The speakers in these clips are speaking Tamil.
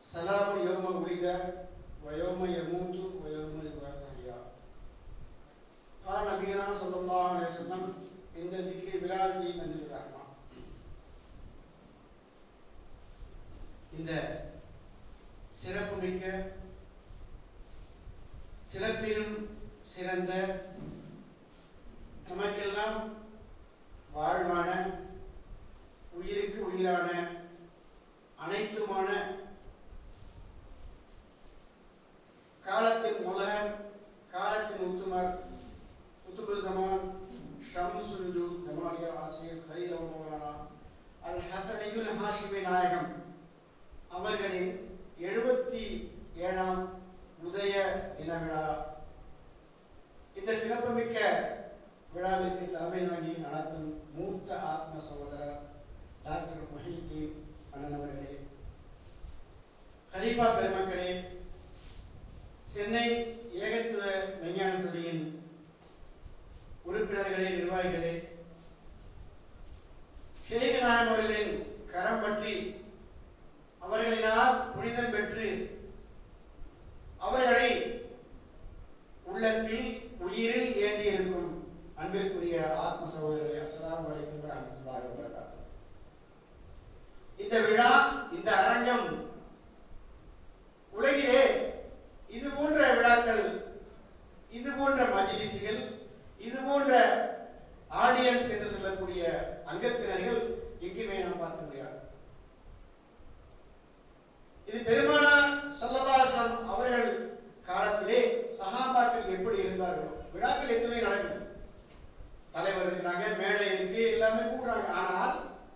சலாமுல் யௌம உலித வயோம யமூத்து வயோம யுபாசஹியா قال نبينا صلى الله عليه وسلم عند ذكر بلاد نزل الرحمة இந்த சிறப்புமிக்க சிறப்பிலும் சிறந்த நமக்கெல்லாம் வாழ்வான உயிருக்கு உயிரான அனைத்துமான காலத்தின் முதல் காலத்தின் உத்துமர் குத்துபு ஜமான் ஷம்சுல் வஜூத் ஜமாலியா ஆசிரியர் ஹரீர் மௌலானா அல் ஹசனியுல் ஹாஷிமி நாயகம் அவர்களின் எழுபத்தி ஏழாம் உதய தின விழா இந்த சிறப்புமிக்க விழாவிற்கு தலைமை தாங்கி நடத்தும் மூத்த ஆத்ம சகோதரர் டாக்டர் மஹிதீன் அண்ணன் அவர்களே ஹலீஃபா பெருமக்களே சென்னை ஏகத்துவ விஞ்ஞான சபையின் உறுப்பினர்களே நிர்வாகிகளே ஷேக் நாயம் அவர்களின் கரம் பற்றி அவர்களினால் புனிதம் பெற்று அவர்களை உள்ளத்தில் உயிரில் ஏந்தி இருக்கும் அன்பிற்குரிய ஆத்ம சகோதரர்களே அஸ்ஸலாமு அலைக்கும் வரஹ்மத்துல்லாஹி வபரகாத்துஹு இந்த விழா இந்த அரங்கம் உலகிலே இது போன்ற விழாக்கள் இது போன்ற மஜ்லிஸ்கள் இது போன்ற ஆடியன்ஸ் என்று சொல்லக்கூடிய அங்கத்தினர்கள் எங்கேயுமே நாம் பார்க்க முடியாது இது பெருமானார் சல்லல்லாஹு அவர்கள் காலத்திலே சஹாபாக்கள் எப்படி இருந்தார்களோ விழாக்கள் எதுவுமே நடக்கும் தலைவர் இருக்கிறாங்க மேடை இருக்கு எல்லாமே கூடுறாங்க ஆனால்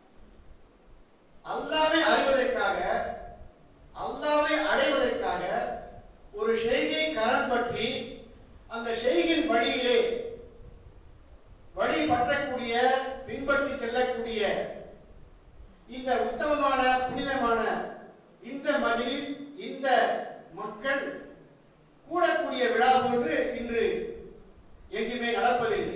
அல்லாவை அறிவதற்காக அல்லாவை அடைவதற்காக ஒரு ஷெய்கை கரம் பற்றி அந்த ஷெய்கின் வழியிலே வழி பற்றக்கூடிய பின்பற்றி செல்லக்கூடிய இந்த உத்தமமான புனிதமான இந்த மஜ்லிஸ் இந்த மக்கள் கூடக்கூடிய விழா போன்று இன்று எங்குமே நடப்பதில்லை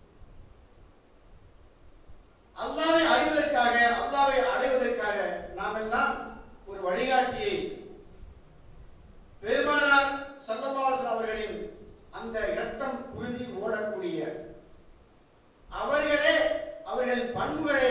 அல்லாவை அறிவதற்காக அல்லாவை அடைவதற்காக நாம் எல்லாம் ஒரு வழிகாட்டியை பெருமானார் சல்லல்லாஹு அவர்களின் அந்த இரத்தம் உறுதி ஓடக்கூடிய அவர்களே அவர்கள் பண்புகளை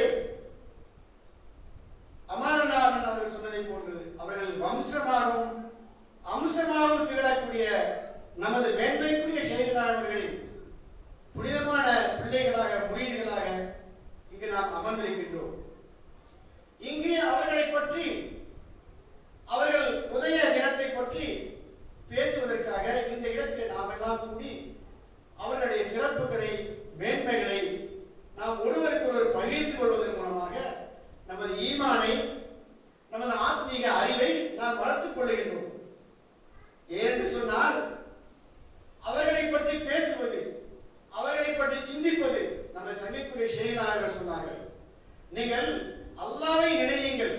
அமரநாதன் அவர்கள் சொன்னதை போன்று அவர்கள் வம்சமாகவும் அம்சமாகவும் திகழக்கூடிய நமது மேன்மைக்குரிய ஷேகனார் அவர்களின் புனிதமான பிள்ளைகளாக முயல்களாக இங்கு நாம் அமர்ந்திருக்கின்றோம் இங்கு அவர்களை பற்றி அவர்கள் உதய தினத்தை பற்றி பேசுவதற்காக இந்த இடத்தில் நாம் எல்லாம் கூடி அவர்களுடைய சிறப்புகளை மேன்மைகளை நாம் ஒருவருக்கு ஒருவர் பகிர்ந்து கொள்வதன் மூலமாக நமது ஈமானை நமது ஆத்மீக அறிவை நாம் வளர்த்துக் கொள்ளுகின்றோம் ஏனென்று சொன்னால் அவர்களை பற்றி பேசுவது அவர்களை பற்றி சிந்திப்பது நம்ம சந்திப்புரிய ஷேகநாயகர் சொன்னார்கள் நீங்கள் அல்லாவை நினையுங்கள்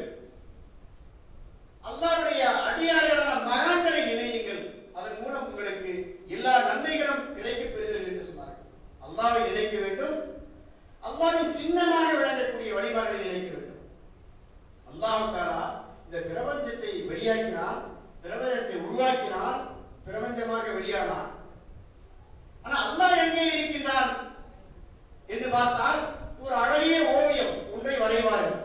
அல்லாவுடைய அடியார்களான மகான்களை நினையுங்கள் அதன் மூலம் உங்களுக்கு எல்லா நன்மைகளும் கிடைக்கப் பெறுகிறது என்று சொன்னார்கள் அல்லாவை நினைக்க வேண்டும் அல்லாவின் சின்னமாக விளங்கக்கூடிய வழிபாடுகளை நினைக்க வேண்டும் அல்லாஹ் தாலா இந்த பிரபஞ்சத்தை வெளியாக்கினான் பிரபஞ்சத்தை உருவாக்கினான் பிரபஞ்சமாக வெளியானான் ஆனா அல்லாஹ் எங்கே இருக்கின்றான் என்று பார்த்தால் ஒரு அழகிய ஓவியம் ஒன்றை வரைவார்கள்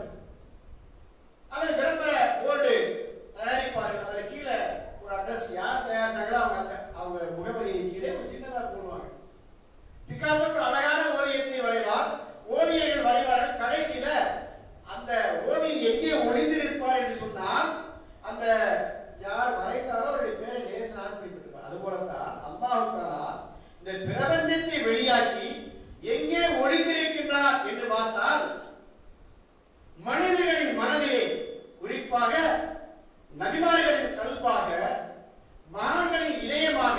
அதை விளம்பர போர்டு தயாரிப்பார்கள் அதில் கீழே ஒரு அட்ரஸ் யார் தயாரிச்சாங்களோ அவங்க அந்த அவங்க முகவரியின் கீழே ஒரு சின்னதாக போடுவாங்க பிகாசோ ஒரு அழகான ஓவியத்தை வரைவார் ஓவியர்கள் வரைவார்கள் கடைசியில அந்த ஓவியம் எங்கே ஒளிந்திருப்பார் என்று சொன்னால் அந்த யார் வரைந்தாரோ அவருடைய பேரை லேசாக குறிப்பிட்டிருப்பார் அது போலத்தான் அல்லாஹுக்காரா இந்த பிரபஞ்சத்தை வெளியாக்கி எங்கே ஒளிந்திருக்கின்றார் என்று பார்த்தால் மனிதர்களின் மனதிலே குறிப்பாக நபிமார்களின் கல்பாக மகான்களின் இதயமாக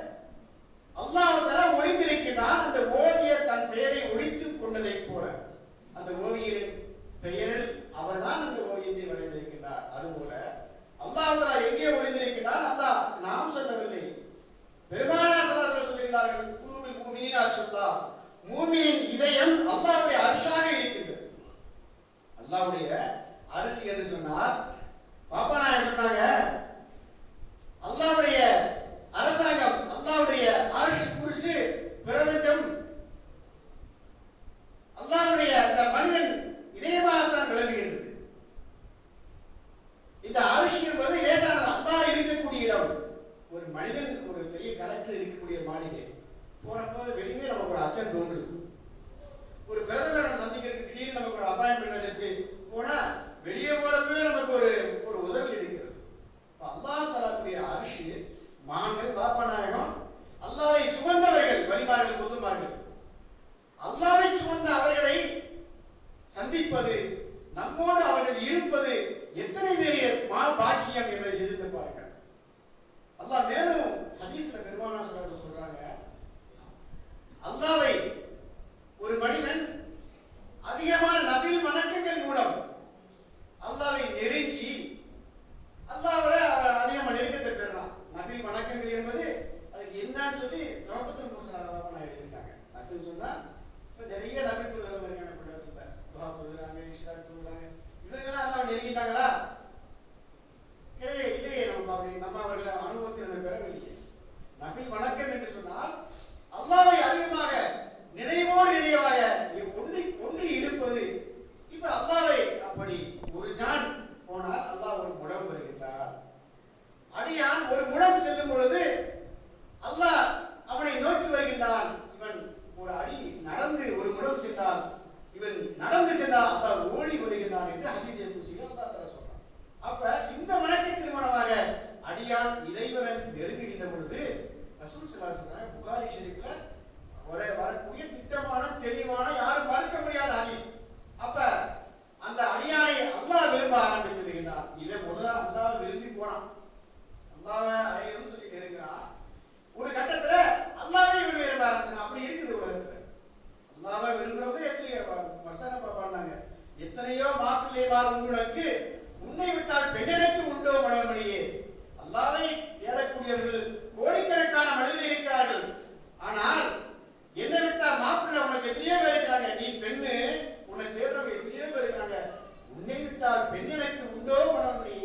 அல்லாஹ் ஒளிந்திருக்கிறான் அந்த ஓவியர் தன் பெயரை ஒழித்துக் கொண்டதைப் போல அந்த ஓவியரின் பெயரில் அவர்தான் அந்த ஓவியத்தை வரைந்திருக்கின்றார் அதுபோல அல்லாஹ் எங்கே ஒளிந்திருக்கிறார் அல்லாஹ் நாம் சொல்லவில்லை பெருமானார் ஸல்லல்லாஹு சொல்கிறார்கள் குருவில் மூமினா சொல்லா மூமியின் இதயம் அல்லாஹ்வுடைய அரிசாக இருக்கின்றது அல்லாஹ்வுடைய அரிசி என்று சொன்னால் பாப்பா நாயர் சொன்னாங்க அல்லாவுடைய அரசாங்கம் அல்லாவுடைய அரசு குருசு பிரபஞ்சம் அல்லாவுடைய அந்த மனிதன் இதயமாகத்தான் விளங்குகின்றது இந்த அரசு என்பது லேசானது அல்லாஹ் இருக்கக்கூடிய இடம் ஒரு மனிதன் ஒரு பெரிய கலெக்டர் இருக்கக்கூடிய மாளிகை போனப்போ வெளியே நமக்கு ஒரு அச்சம் தோன்றுது ஒரு பிரதமரை சந்திக்கிறதுக்கு திடீர்னு நமக்கு ஒரு அப்பாயின்மெண்ட் வந்துச்சு போனா வெளியே போறப்பவே நமக்கு ஒரு ஒரு உதவி எடுக்கிறது இப்ப அல்லாஹ் தரக்கூடிய அரிசி மாங்கள் பாப்பநாயகம் அல்லாவை சுமந்தவர்கள் வழிமார்கள் கொதுமார்கள் அல்லாவை சுமந்த அவர்களை சந்திப்பது நம்மோடு அவர்கள் இருப்பது எத்தனை பெரிய மா பாக்கியம் என்பதை சிந்தித்து பாருங்கள் அல்லாஹ் மேலும் ஹதீஸ்ல பெருமானா சொல்றது சொல்றாங்க அல்லாவை ஒரு மனிதன் அதிகமான நபில் வணக்கங்கள் மூலம் அல்லாவை நெருங்கி அல்லாவோட அவன் அதிகமாக நெருக்கத்தை பெறலாம் நபில் வணக்கங்கள் என்பது அதுக்கு என்னன்னு சொல்லி ஜோபத்துல் முசலாக எழுதியிருக்காங்க நபில் சொன்னா இப்போ நிறைய நபி தொழுகிறவங்க இருக்காங்க பிரதேசத்தில் துவா தொழுகிறாங்க இஷ்டா தொழுகிறாங்க இவர்களெல்லாம் அல்லாவை நெருங்கிட்டாங்களா கிடையாது இல்லையே நம்ம அப்படி நம்ம அவர்களை அனுபவத்தில் நம்ம பெறவில்லையே நபில் வணக்கம் என்று சொன்னால் அல்லாவை அதிகமாக நினைவோடு நினைவாக ஒன்றி ஒன்றி இருப்பது இப்ப அல்லாவை அப்படி ஒரு ஜான் போனால் அல்லாஹ் ஒரு முடம் வருகின்றார் அடியான் ஒரு முடம் செல்லும் பொழுது அல்லாஹ் அவனை நோக்கி வருகின்றான் இவன் ஒரு அடி நடந்து ஒரு முடம் சென்றால் இவன் நடந்து சென்றால் அல்லாஹ் ஓடி வருகின்றான் என்று ஹதீஸை குசியில் அல்லாஹ் தர சொல்றான் அப்ப இந்த வணக்கத்தின் மூலமாக அடியான் இறைவனை நெருங்குகின்ற பொழுது ரசூல் ஸல்லல்லாஹு அலைஹி வஸல்லம் புகாரி ஷெரீஃப்ல ஒரே வரக்கூடிய திட்டமான தெளிவான யாரும் மறுக்க முடியாத ஹதீஸ் அப்ப அந்த அடியானை அல்லாஹ் விரும்ப ஆரம்பித்து விடுகிறான் இவன் முதல்ல அல்லாஹ் விரும்பி போனான் அல்லாஹ்வை அடையணும்னு சொல்லி நெருங்கிறான் ஒரு கட்டத்துல அல்லாஹ்வை இவன் விரும்ப ஆரம்பிச்சான் அப்படி இருக்குது உலகத்துல அல்லாஹ்வை விரும்புறவங்க எத்தனையோ மஸ்தான பாப்பாங்க எத்தனையோ மாப்பிள்ளைமார் உங்களுக்கு உன்னை விட்டால் பெண்ணெனக்கு உண்டோ மனமணியே அல்லாவை தேடக்கூடியவர்கள் கோடிக்கணக்கான மனிதர்கள் இருக்கிறார்கள் ஆனால் என்னை விட்டால் மாப்பிள்ளை உனக்கு எத்தனையோ பேர் இருக்கிறாங்க நீ பெண்ணு உன்னை தேடுறவங்க எத்தனையோ பேர் இருக்கிறாங்க உன்னை விட்டால் பெண்ணெனக்கு உண்டோ மனமணியே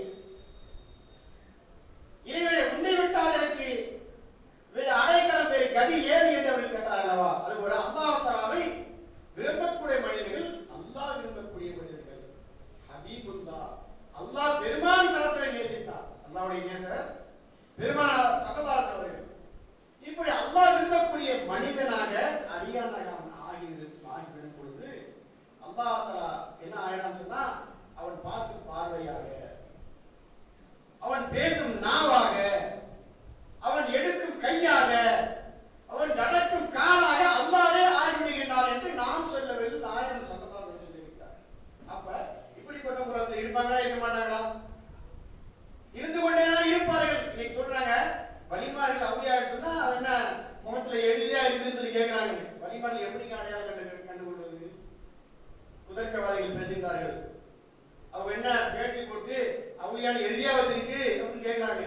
இறைவனை உன்னை விட்டால் எனக்கு வேறு அடைக்கலம் வேறு கதி ஏது என்று அவர்கள் கேட்டார் அல்லவா அது ஒரு அல்லாஹாவை விரும்பக்கூடிய மனிதர்கள் அல்லாஹ் விரும்பக்கூடிய மனிதர்கள் ஹபீபுல்லா அல்லாஹ் பெருமான் சலத்தை நேசித்தார் அல்லாஹ்வுடைய நேசர் பெருமான் சகதாஸ் அவர்கள் இப்படி அல்லாஹ் விரும்பக்கூடிய மனிதனாக அடியானாக அவன் ஆகி ஆகிவிடும் பொழுது அல்லாஹ் தஆலா என்ன ஆயிரம் சொன்னா அவன் பார்க்கும் பார்வையாக அவன் பேசும் நாவாக அவன் எடுக்கும் கையாக அவன் நடக்கும் காலாக அல்லாவே ஆகிவிடுகின்றார் என்று நாம் சொல்லவில்லை நாயகம் சந்ததாக சொல்லியிருக்கிறார் அப்ப இப்படிப்பட்ட உலகத்தில் இருப்பாங்களா இருக்க மாட்டாங்களா இருந்து கொண்டே தான் இருப்பார்கள் இன்னைக்கு சொல்றாங்க வலிமார்கள் அவுளியார் சொன்னா அது என்ன முகத்துல எளிதா இருக்குன்னு சொல்லி கேட்கிறாங்க வலிமார்கள் எப்படி அடையாளம் கண்டு கண்டுகொள்வது குதர்க்கவாதிகள் பேசுகிறார்கள் அவங்க என்ன பேட்டி போட்டு அவுளியான எழுதியா வச்சிருக்கு அப்படின்னு கேட்கிறாங்க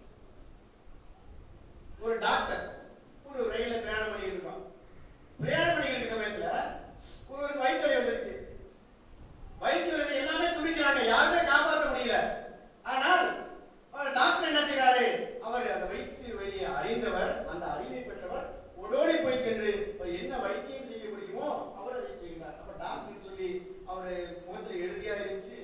ஒரு டாக்டர் ஒரு ரயில்ல பிரயாணம் பண்ணிட்டு இருப்பான் பிரயாணம் பண்ணிக்கிற சமயத்துல ஒரு ஒரு வைத்தியரை வந்துருச்சு வைத்தியர் எல்லாமே துடிக்கிறாங்க யாருமே காப்பாற்ற முடியல ஆனால் அவர் டாக்டர் என்ன செய்யறாரு அவர் அந்த வைத்திய வழியை அறிந்தவர் அந்த அறிவை பெற்றவர் ஓடோடி போய் சென்று அவர் என்ன வைத்தியம் செய்ய முடியுமோ அவர் அதை செய்கிறார் அப்ப டாக்டர் சொல்லி அவர் முகத்துல எழுதியா இருந்துச்சு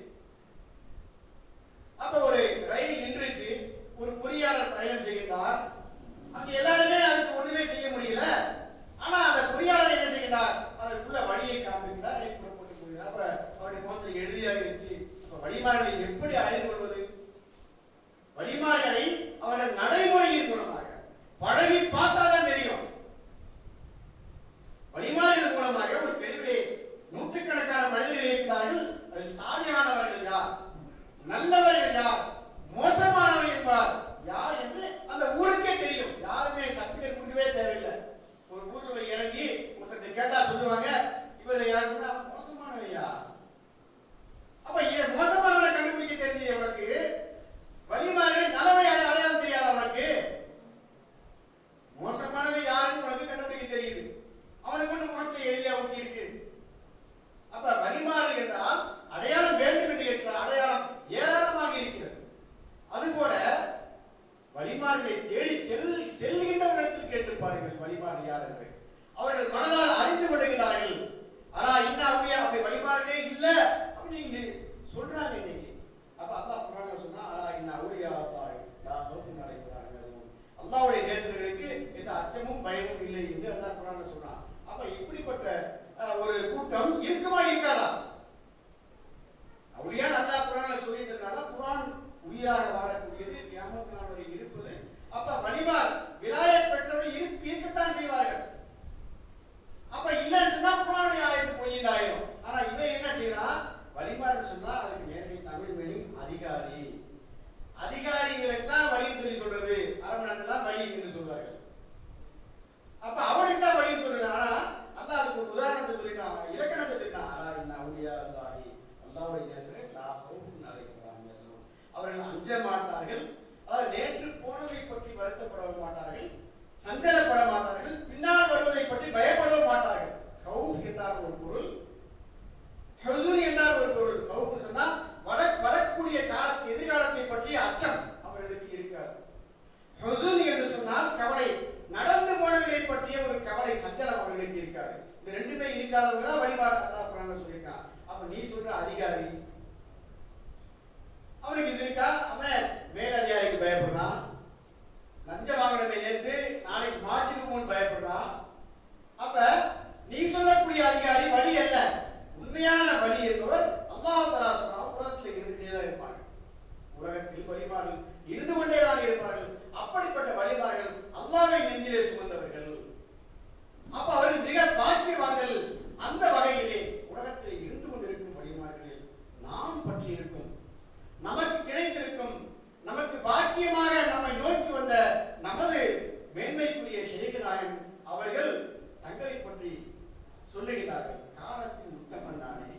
அப்ப ஒரு ரயில் நின்றுச்சு ஒரு பொறியாளர் பயணம் செய்கின்றார் அங்க எல்லாருமே அதுக்கு ஒண்ணுமே செய்ய முடியல ஆனா அந்த பொறியாளர் என்ன செய்கிறார் அதற்குள்ள வழியை காண்பிக்கிறார் ரயில் புறப்பட்டு போகிறார் அப்ப அவருடைய முகத்தில் எழுதியா இருந்துச்சு அப்ப வழிமார்களை எப்படி அறிந்து கொள்வது வழிமார்களை அவர்கள் நடைமுறையின் மூலமாக பழகி பார்த்தாதான் தெரியும் வழிமார்கள் மூலமாக ஒரு தெருவிலே நூற்றுக்கணக்கான மனிதர்கள் இருக்கிறார்கள் அதில் சாதியானவர்கள் யார் நல்லவர்கள் யார் மோசமானவர்கள் என்பார் யார் என்று அந்த ஊருக்கே தெரியும் யாருமே சர்டிபிகேட் கொடுக்கவே தேவையில்லை ஒரு ஊர்ல போய் இறங்கி ஒருத்தர் கேட்டா சொல்லுவாங்க இவர் யார் சொன்னா அவன் மோசமானவையா அப்ப இத மோசமானவனை கண்டுபிடிக்க தெரிஞ்சு உனக்கு வழிமார்கள் நல்லவை அடையாளம் தெரியாத உனக்கு மோசமானவை யாருன்னு உனக்கு கண்டுபிடிக்க தெரியுது அவனுக்கு ஒண்ணு முகத்தை எளியா ஒட்டி இருக்கு அப்ப வழிமாறு என்றால் அடையாளம் வேண்டும் என்று கேட்கிறார் அடையாளம் ஏராளமாக இருக்கிறது வழிமார்களை தேடி செல் செல்கின்றவரிடத்தில் கேட்டு பாருங்கள் வழிமார்கள் யார் என்று அவர்கள் மனதால் அறிந்து கொள்கிறார்கள் ஆனா இன்ன அவங்க அப்படி வழிமார்களே இல்ல அப்படின்னு சொல்றாங்க இன்னைக்கு அப்ப அல்லாஹ் குர்ஆன்ல சொன்னா அலா இன்ன அவுலியா அல்லாஹ் லா ஹவுஃபுன் அலைஹிம் அல்லாஹ்வுடைய நேசர்களுக்கு எந்த அச்சமும் பயமும் இல்லை என்று அல்லாஹ் குர்ஆன்ல சொன்னான் அப்ப இப்படிப்பட்ட அஹ், ஒரு கூட்டம் இருக்குமா இருக்காதா அவுலியா அல்லாஹ் குர்ஆன்ல சொல்லிட்டு இருக்கனால குர்ஆன் உயிராக வாழக்கூடியது கியாமத் நாள் வரை இருப்பது அப்ப வலிமார் விலாயத் பெற்றவர்கள் இரு- இருக்கத்தான் செய்வார்கள் அப்ப இல்லன்னு சொன்னா குர்ஆனுடைய ஆயத்து பொய்யின் ஆயிரும் ஆனா இவன் என்ன செய்யறான் வலிமார்னு சொன்னா அதுக்கு நேரடி தமிழ் மீனிங் அதிகாரி அதிகாரிகளுக்கு தான் வழின்னு சொல்லி சொல்றது அரபு நாட்டுலாம் வழி என்று சொல்வார்கள் அப்ப அவனுக்கு தான் வழின்னு சொல்றது ஆனா அல்லாஹ் அதுக்கு ஒரு உதாரணத்தை சொல்லிட்டான் இலக்கணத்தை சொல்லிட்டான் ஆனா இன்ன அவுலியா அல்லாஹி அல்லாஹ்வுடைய நேசரே லா ஹவுஃபுன் அலைஹிம் வலா யஹ்சனூன். அவர்கள் அஞ்ச மாட்டார்கள் அதாவது நேற்று போனதை பற்றி வருத்தப்பட மாட்டார்கள் சஞ்சலப்பட மாட்டார்கள் பின்னால் வருவதை பற்றி பயப்பட மாட்டார்கள் ஹவுஃப் என்றால் ஒரு பொருள் ஹுசூன் என்றால் ஒரு பொருள் ஹவுஃப் சொன்னா வர வரக்கூடிய காலத்தை எதிர்காலத்தை பற்றிய அச்சம் அவர்களுக்கு இருக்காது ஹுசூன் என்று சொன்னால் கவலை நடந்து போனவர்களை பற்றிய ஒரு கவலை சஞ்சலம் அவர்களுக்கு இருக்காது இந்த ரெண்டுமே இருக்காதவங்க தான் வழிபாடு அல்லாஹ் குர்ஆன்ல சொல்லியிருக்கான் அப்ப நீ சொல்ற அதிகாரி அவனுக்கு இது இருக்கா அவன் மேலதிகாரிக்கு பயப்படுறான் லஞ்சம் வாங்கினதை ஏற்று நாளைக்கு மாட்டிக்குமோன்னு பயப்படுறான் அப்ப நீ சொல்லக்கூடிய அதிகாரி வழி அல்ல உண்மையான வழி என்பவர் அல்லாஹ் தலா சொன்னால் உலகத்தில் இருந்துட்டே தான் இருப்பாங்க உலகத்தில் வழிமார்கள் இருந்து கொண்டே தான் இருப்பார்கள் அப்படிப்பட்ட வழிமார்கள் அல்லாவை நெஞ்சிலே சுமந்தவர்கள் அப்ப அவர்கள் மிக பாக்கியவான்கள் அந்த வகையிலே உலகத்தில் இருந்து கொண்டிருக்கும் வழிமார்களில் நாம் பற்றி இருக்கும் நமக்கு கிடைத்திருக்கும் நமக்கு பாக்கியமாக நம்மை நோக்கி வந்த நமது மேன்மைக்குரிய ஷேகநாயகம் அவர்கள் தங்களை பற்றி சொல்லுகிறார்கள் காலத்தின் உத்தமன் நானே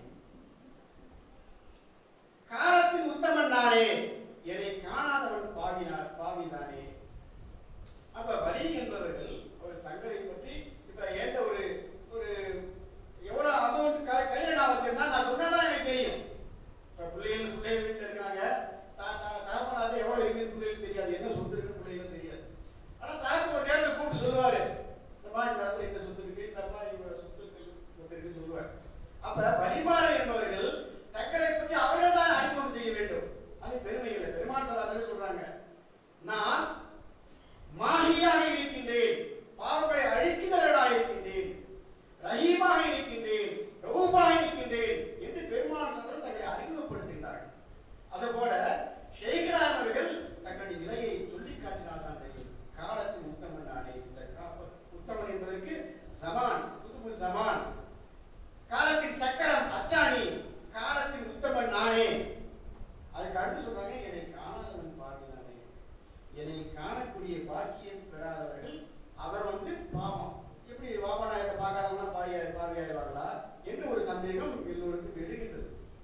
காலத்தின் உத்தமன் நானே என்னை காணாதவன் பாவினார் பாவிதானே அப்ப வலி என்பவர்கள் ஒரு தங்களை பற்றி இப்ப ஏண்ட ஒரு ஒரு எவ்வளவு அமௌண்ட் கையில நான் வச்சிருந்தா நான் சொன்னதான் எனக்கு தெரியும் இப்ப பிள்ளைகள் பிள்ளைகள் வீட்டுல இருக்காங்க தகப்பனாரு எவ்வளவு இருக்குன்னு பிள்ளைகளுக்கு தெரியாது என்ன சொத்து இருக்குன்னு பிள்ளைகளுக்கு தெரியாது ஆனா தாக்கு ஒரு நேரத்தில் கூப்பிட்டு சொல்லுவாரு இந்த மாதிரி இந்த இடத்துல இந்த சொத்து இருக்கு இந்த மாதிரி இவ்வளவு சொத்து இருக்கு சொத்து இருக்குன்னு சொல்லுவார் அப்ப வழிமாறு என்பவர்கள் தங்களை பற்றி அவர்கள் தான் அறிமுகம் செய்ய வேண்டும் அது பெருமை இல்லை பெருமாள் சராசரி சொல்றாங்க நான் மாஹியாக இருக்கின்றேன் பாவங்களை அழிக்கிறவர்களாக இருக்கின்றேன் ரஹீமாக இருக்கின்றேன் ரவுஃபாக இருக்கின்றேன் என்று பெருமாள் சந்திரன் தங்களை அறிமுகப்படுத்துகிறார்கள் அதுபோல ஷேகரான் அவர்கள் தங்களுடைய நிலையை சொல்லி காட்டினால் தான் தெரியும் காலத்தின் உத்தமன் நானே இந்த காப்ப- உத்தமன் என்பதற்கு சமான் புதுபு சமான் காலத்தின் சக்கரம் அச்சாணி காலத்தின் உத்தமன் நானே அதுக்கு அடுத்து சொல்றாங்க என்னை காணாதவன் பாவினானே என்னை காணக்கூடிய பாக்கியம் பெறாதவர்கள் அவர் வந்து பாவம் எப்படி வாபநாயகத்தை பார்க்காதவனா பாவியா பாவியாயிருவாங்களா என்று ஒரு சந்தேகம் எல்லோருக்கும் எழுகின்றது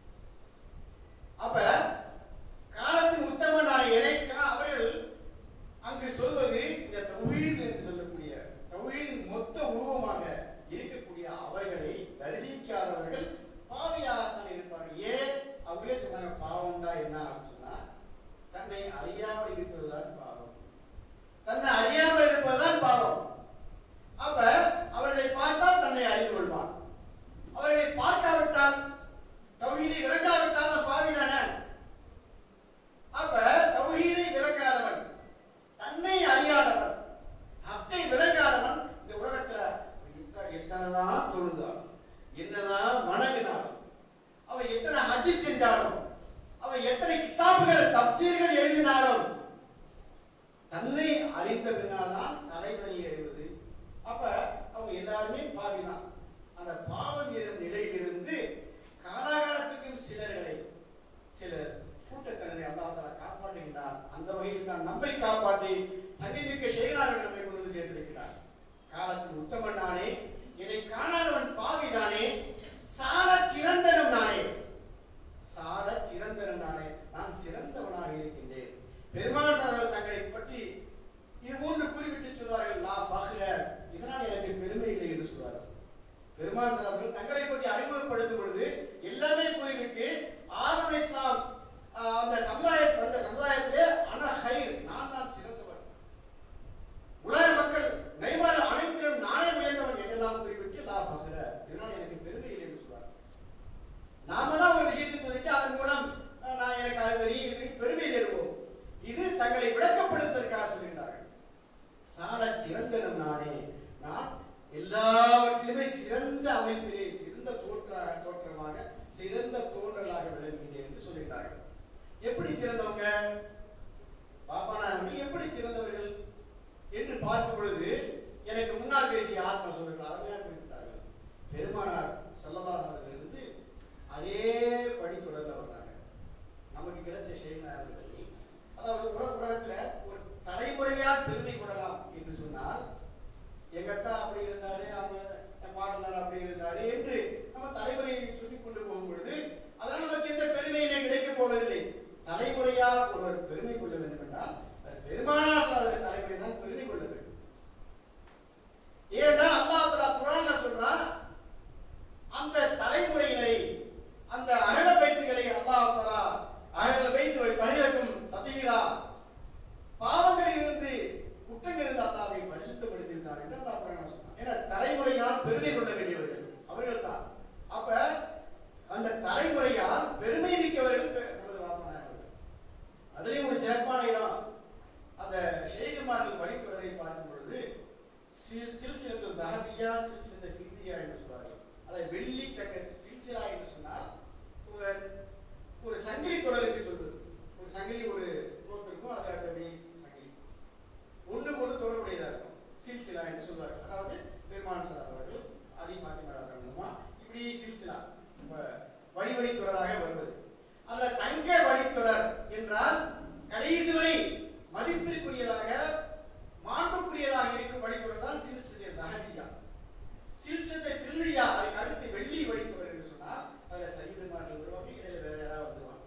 அப்ப காலத்தின் உத்தமனான இணைக்கா அவர்கள் அங்கு சொல்வது இந்த தௌஹீத் என்று சொல்லக்கூடிய தௌஹீதின் மொத்த உருவமாக இருக்கக்கூடிய அவர்களை தரிசிக்காதவர்கள் பாவியாகத்தான் இருப்பார்கள் ஏன் அவங்களே சொன்னாங்க பாவம் தான் என்ன அப்படின்னு சொன்னா தன்னை அறியாமல் இருப்பதுதான் பாவம் தன்னை அறியாமல் இருப்பதுதான் பாவம் அப்ப அவர்களை பார்த்தால் தன்னை அறிந்து கொள்வான் அவர்களை பார்க்காவிட்டால் தௌஹீதை விளக்காவிட்டால் அவன் பாவிதானே அப்ப தௌஹீதை விளக்காதவன் தன்னை அறியாதவன் ஹக்கை விளக்காதவன் இந்த உலகத்துல எத்த- எத்தனைதான் தொழுதாலும் என்னதான் வணங்கினாலும் அவன் எத்தனை ஹஜ்ஜி செஞ்சாலும் அவன் எத்தனை கிதாபுகள் தப்சீர்கள் எழுதினாலும் தன்னை அறிந்த பின்னால்தான் தலைவலி அறிவது அப்ப அவங்க எல்லாருமே பாவிதான் அந்த பாவம் எனும் நிலையிலிருந்து காலாகாலத்துக்கும் சிலர்களை சிலர் கூட்டத்தினரை அல்லாஹ் காப்பாற்றுகின்றார் அந்த வகையில் தான் நம்மை காப்பாற்றி தன்னிமிக்க செய்கிறார்கள் நம்மை கொண்டு வந்து சேர்த்திருக்கிறார் காலத்தில் உத்தமன் நானே என்னை காணாதவன் பாவிதானே சால சிறந்தனும் நானே சால சிறந்தனும் நானே நான் சிறந்தவனாக இருக்கின்றேன் பெருமாள் சார்கள் தங்களை பற்றி இது போன்று குறிப்பிட்டு சொல்வார்கள் லா ஃபஹ்ர இதனால் எனக்கு பெருமை இல்லை என்று சொல்வார்கள் பெருமாள் சார்கள் தங்களை பற்றி அறிமுகப்படுத்தும் பொழுது எல்லாமே போய்விட்டு ஆதம் இஸ்லாம் ஆஹ், அந்த சமுதாய அந்த சமுதாயத்திலே அன ஹைர் நான் தான் சிறந்தவன் சொல்லிட்டார்கள் எப்படி சிறந்தவங்க பாப்பானார்கள் எப்படி சிறந்தவர்கள் என்று பார்க்கும் பொழுது எனக்கு முன்னால் பேசிய ஆத்ம சொல்லுங்கள் அருமையாக குறிப்பிட்டார்கள் பெருமானார் செல்லதாசனிலிருந்து அதே படி தொடர்ந்து வர்றாங்க நமக்கு கிடைச்ச செய்தியாளர்கள் அதாவது உலக உலகத்துல ஒரு தலைமுறையா பெருமை கொள்ளலாம் என்று சொன்னால் எங்க அத்தா அப்படி இருந்தாரு அவங்க என் பாடனார் அப்படி இருந்தாரு என்று நம்ம தலைமுறையை சொல்லிக் கொண்டு போகும் பொழுது அதனால் நமக்கு எந்த பெருமையுமே கிடைக்கப் போவதில்லை தலைமுறையா ஒருவர் பெருமை கொள்ள வேண்டும் என்றால் அது பெருமானா சாதன தலைமுறை தான் பெருமை கொள்ள வேண்டும் ஏன்னா அல்லாஹ் தஆலா குர்ஆன்ல சொல்றான் அந்த தலைமுறையினரை அந்த அகல பைத்துகளை அல்லாஹ் தஆலா அகல பைத்து பகிரக்கும் ததீரா பாவங்களில் இருந்து குற்றங்கள் இருந்து அல்லாஹ்வை பரிசுத்தப்படுத்தினார் என்று அல்லாஹ் குர்ஆன்ல சொன்னான் ஏன்னா தலைமுறையால் பெருமை கொள்ள வேண்டியவர்கள் அவர்கள் தான் அப்ப அந்த தலைமுறையால் பெருமை மிக்கவர்கள் பெ- நமது வாப்பனார்கள் அதுலயும் ஒரு சிறப்பான இடம் அந்த ஷேகுமார்கள் வழித்தொடரை பார்க்கும் பொழுது சில் சில்சிலத்து தஹபியா சில்சிலத்து ஃபிந்தியா என்று சொல்வார்கள் அதை வெள்ளி சக்க சில்சிலா என்று சொன்னால் ஒரு ஒரு சங்கிலி தொடருக்கு சொல்வது ஒரு சங்கிலி ஒரு ரோத் இருக்கும் அது அடுத்த அப்படியே சங்கிலி ஒன்று ஒன்று தொடர்புடையதா இருக்கும் சில்சிலா என்று சொல்வார்கள் அதாவது பெருமான் சார் அவர்கள் அதி பாத்திமா மூலமா இப்படி சில்சிலா நம்ம வழி வழி தொடராக வருவது அதுல தங்க வழித்தொடர் என்றால் கடைசி வரை மதிப்பிற்குரியதாக மாண்புக்குரியதாக இருக்கும் வழித்தொடர் தான் சில்சிலை நகரியா சில்சிலத்தை பில்லியா அதுக்கு அடுத்து வெள்ளி வழித்தொடர் என்று சொன்னால் அதுல சைதுமார்கள் வருவாங்க இடையில வேற யாராவது வந்துருவாங்க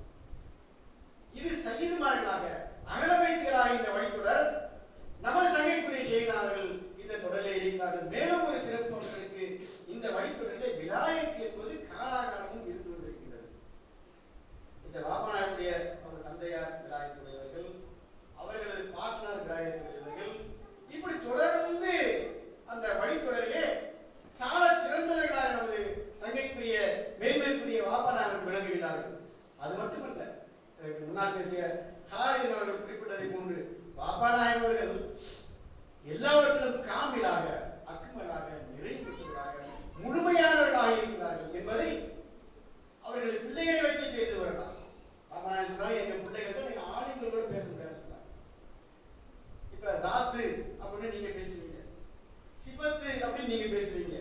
இது சைதுமார்களாக அகல வைத்தியராக இந்த வழித்தொடர் நமது சங்கைக்குரிய செய்கிறார்கள் இந்த தொடரில் இருக்கிறார்கள் மேலும் ஒரு சிறப்பு அவர்களுக்கு இந்த வழித்தொடரிலே விலாயத்து என்பது காலாகாலமும் இருந்து கொண்டிருக்கின்றது இந்த பாபநாயகருடைய அவர் தந்தையார் விலாயத்துடையவர்கள் அவர்களது பாட்டனார் விலாயத்துடையவர்கள் இப்படி தொடர்ந்து அந்த வழித்தொடரிலே சால சிறந்தவர்களாக நமது சங்கைக்குரிய மேன்மைக்குரிய வாப்பனார்கள் விளங்குகிறார்கள் அது மட்டுமல்ல இதற்கு முன்னால் பேசிய காலிதன் அவர்கள் குறிப்பிட்டதை போன்று பாப்பாநாயகம் அவர்கள் எல்லாவற்றிலும் காமிலாக அக்குமலாக நிறைவுற்றவர்களாக முழுமையானவர்களாக இருக்கிறார்கள் என்பதை அவர்கள் பிள்ளைகளை வைத்து தெரிந்து வரலாம் பாப்பாநாயகம் சொன்னாங்க எங்க பிள்ளைகள் நீங்க ஆளுங்களோட கூட பேச முடியாது சொன்னாங்க இப்ப தாத்து அப்படின்னு நீங்க பேசுவீங்க சிபத்து அப்படின்னு நீங்க பேசுவீங்க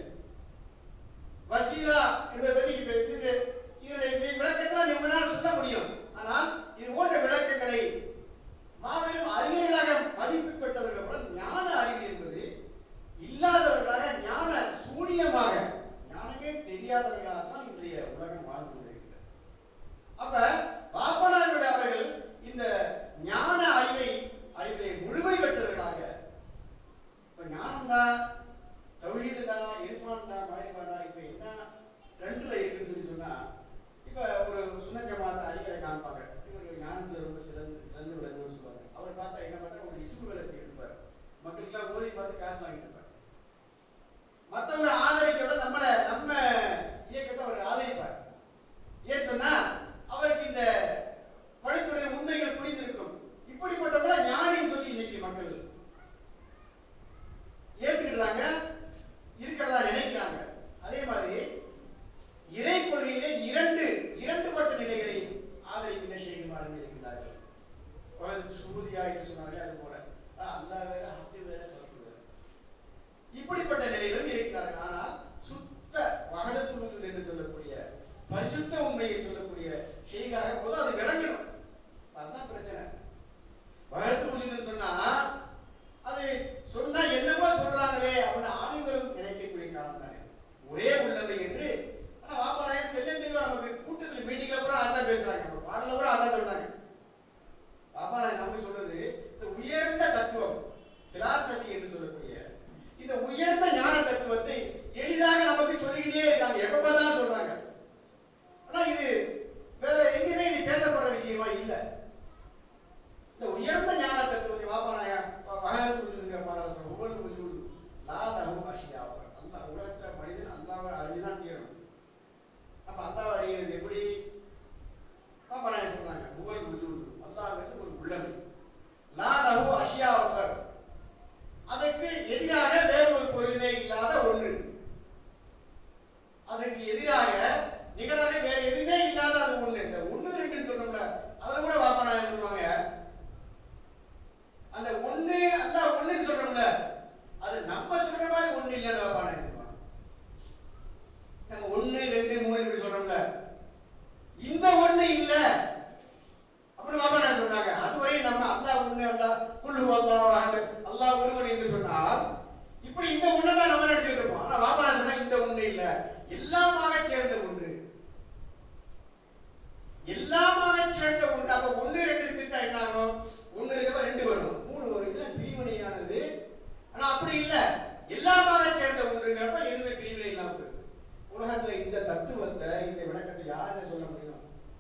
வசீலா என்பதை நீங்க பே- இது இதனுடைய வி- விளக்கத்தை உங்களால் சொல்ல முடியும் ஆனால் இது போன்ற விளக்கங்களை மாபெரும் அறிஞர்களாக மதிப்பு பெற்றவர்கள் ஞான அறிவு என்பது இல்லாதவர்களாக ஞான சூனியமாக ஞானமே தெரியாதவர்களாக தான் இன்றைய உலகம் வாழ்ந்து கொண்டிருக்கிறது அப்ப பாப்பனார்கள் அவர்கள் இந்த ஞான அறிவை அறிவை முழுமை பெற்றவர்களாக இப்ப ஞானம் தான் தௌஹீது தான் இர்ஃபான் தான் மாரிஃபான் தான் இப்ப என்ன ரெண்டுல இருக்குன்னு சொல்லி சொன்னா இப்ப ஒரு சுன்ன ஜமாத் அறிஞரை காமிப்பாங்க இவர் ஞானத்துல ரொம்ப சிறந்து சிறந்து விளங்குன்னு சொல்லுவாங்க அவர் பார்த்தா என்ன பார்த்தா ஒரு இசுப்பு வேலை செஞ்சுட்டு இருப்பார் மக்களுக்கெல்லாம் ஓதி பார்த்து காசு வாங்கிட்டு இருப்பார் மற்றவங்க ஆதரிக்கிறத நம்மள நம்ம இயக்கத்தை அவர் ஆதரிப்பார் ஏன் சொன்னா அவருக்கு இந்த வழித்துறை உண்மைகள் புரிந்திருக்கும் இப்படிப்பட்டவங்கள ஞானின்னு சொல்லி இன்னைக்கு மக்கள் ஏத்துக்கிறாங்க இருக்கிறதா நினைக்கிறாங்க அதே மாதிரி இறை கொள்கையிலே இரண்டு இரண்டுபட்ட நிலைகளை ஆதரிக்கின்ற செய்யுமாறு இருக்கிறார்கள் உலகத்து சுபூதியா என்று சொன்னார்கள் அது போல அல்லா வேற ஹக்கு வேற ரசூல் வேற. இப்படிப்பட்ட நிலையிலும் இருக்கிறார்கள் ஆனால் சுத்த வகதத்துணு என்று சொல்லக்கூடிய பரிசுத்த உண்மையை சொல்லக்கூடிய செய்காக போது அது விளங்கணும் அதுதான் பிரச்சனை வகதத்துணு சொன்னா அது சொன்னா என்னவோ சொல்றாங்களே அப்படின்னு ஆணிவரும் நினைக்கக்கூடிய காலம் தானே ஒரே உள்ளவை என்று ஆனா வாப்பாளையம் தெல்ல தெளிவா நமக்கு கூட்டத்தில் மீட்டிங்ல கூட அதான் பேசுறாங்க நம்ம பாடல கூட அதான் சொல்றாங்க பாப்பாளையம் நமக்கு சொல்றது இந்த உயர்ந்த தத்துவம் பிலாசபி என்று சொல்லக்கூடிய இந்த உயர்ந்த ஞான தத்துவத்தை எளிதாக நமக்கு சொல்லிக்கிட்டே இருக்காங்க எப்ப பார்த்தாலும் சொல்றாங்க ஆனா இது வேற எங்கேயுமே இது பேசப்படுற விஷயமா இல்லை இந்த உயர்ந்த ஞான தத்துவத்தை வாப்பானாய வகல் புரிஞ்சுங்கிற பாடல் சொல்ற ஒவ்வொரு புரிஞ்சு லா லஹு அஷியா அல்லா உலகத்துல மனிதன் அல்லாவை அறிஞ்சுதான் தீரணும் அப்ப அல்லாவை அறிகிறது எப்படி வாப்பானாய சொல்றாங்க ஒவ்வொரு புஜூது அல்லாஹ்ங்கிறது ஒரு உள்ளமை லா லஹு அஷியா அதற்கு எதிராக வேறு ஒரு பொருளுமே இல்லாத ஒன்று அதுக்கு எதிராக நிகராக வேற எதுவுமே இல்லாத அது ஒண்ணு இந்த ஒண்ணு ரெண்டுன்னு சொல்ற அல்லாஹ் குல் ஹுவல்லாஹு அஹத் அல்லாஹ் ஒருவன் என்று சொன்னால் இப்படி இந்த ஒண்ணை தான் நம்ம நினைச்சிட்டு இருப்போம் ஆனா பாபா சொன்னா இந்த ஒண்ணு இல்ல எல்லாமாக சேர்ந்த ஒன்று எல்லாமாக சேர்ந்த ஒன்று அப்ப ஒண்ணு ரெண்டு பிரிச்சா என்ன ஆகும் ஒண்ணு இருக்கப்ப ரெண்டு வரும் மூணு வரும் இதுல பிரிவினையானது ஆனா அப்படி இல்ல எல்லாமாக சேர்ந்த ஒன்றுங்கிறப்ப எதுவுமே பிரிவினை இல்லாம போயிடும் உலகத்துல இந்த தத்துவத்தை இந்த விளக்கத்தை யாருன்னு சொல்ல முடியும்